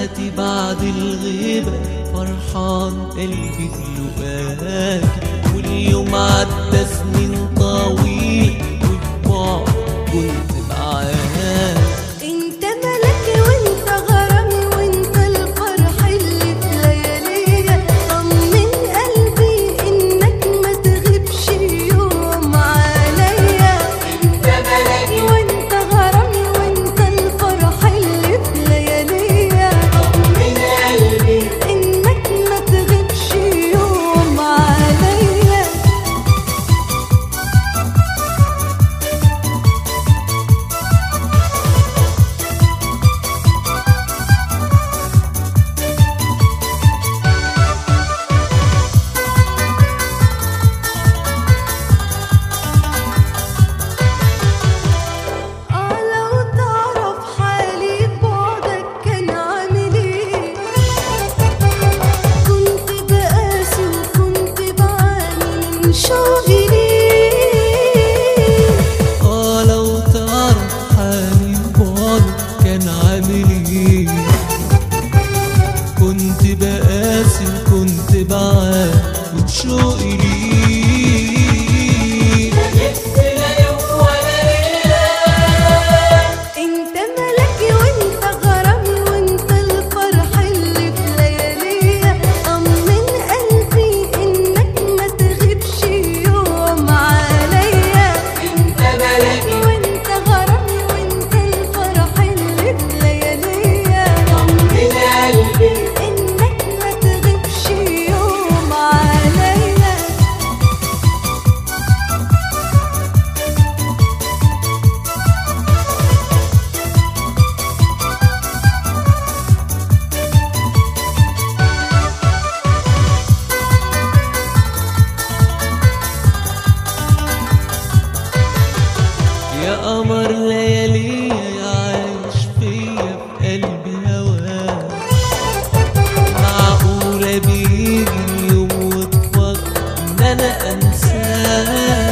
حياتي بعد الغيبة فرحان قلبي بلقاك واليوم عدى سنين طويل والبعد كنت معاك انت ملكي وانت غرامي وانت الفرح اللي في لياليا طمن قلبي انك ما تغيبش يوم عليا انت ملكي وانت غرامي وانت الفرح اللي في لياليا طمن قلبي انك ما تغيبش يوم عليا اه لو تعرف حالي بعدك كان عامل ايه كنت بقاسي وكنت بعاني من شوقي ليه اه لو تعرف حالي بعدك كان عامل ايه كنت بقاسي وكنت بعاد شوقي ليك انت ملكي وانت غرامي وانت الفرح اللي في لياليا طمن قلبي انك ما تغيبش يوم عليا انت ملكي وانت غرامي وانت الفرح اللي في لياليا طمن قلبي انك ما تغيبش يوم عليا يا قمر ليالي يا عايش فيا في قلبي هواك معقولة بيجي اليوم وتفكر ان انا يا انساك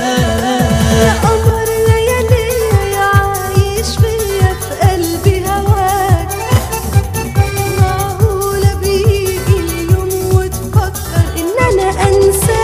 قمر ليالي يا عايش فيا في قلبي هواك معقولة بيجي اليوم وتفكر إن أنا أنساك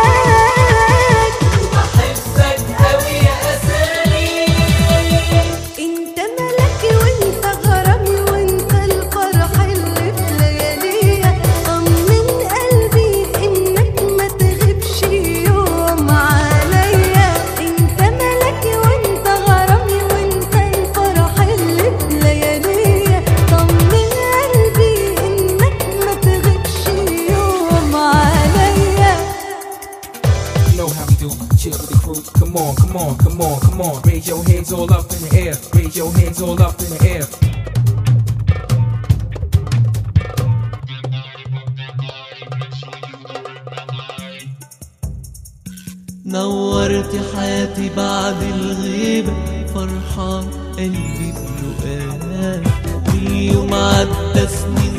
بحبك قوي يا اسري أنت ملكي وأنت غرامي وأنت الفرح اللي في لياليا طمن قلبي إنك ما تغيبش يوم عليا أنت ملكي وأنت غرامي وأنت الفرح اللي في لياليا طمن قلبي إنك ما تغيبش يوم عليا You know how we do. Chill with the crew. Come on, come on, come on, come on. Raise your hands all up in the air. Raise your hands all up in the air. نورت حياتي بعد الغيبة فرحان قلبي بلقاك واليوم عدى سنين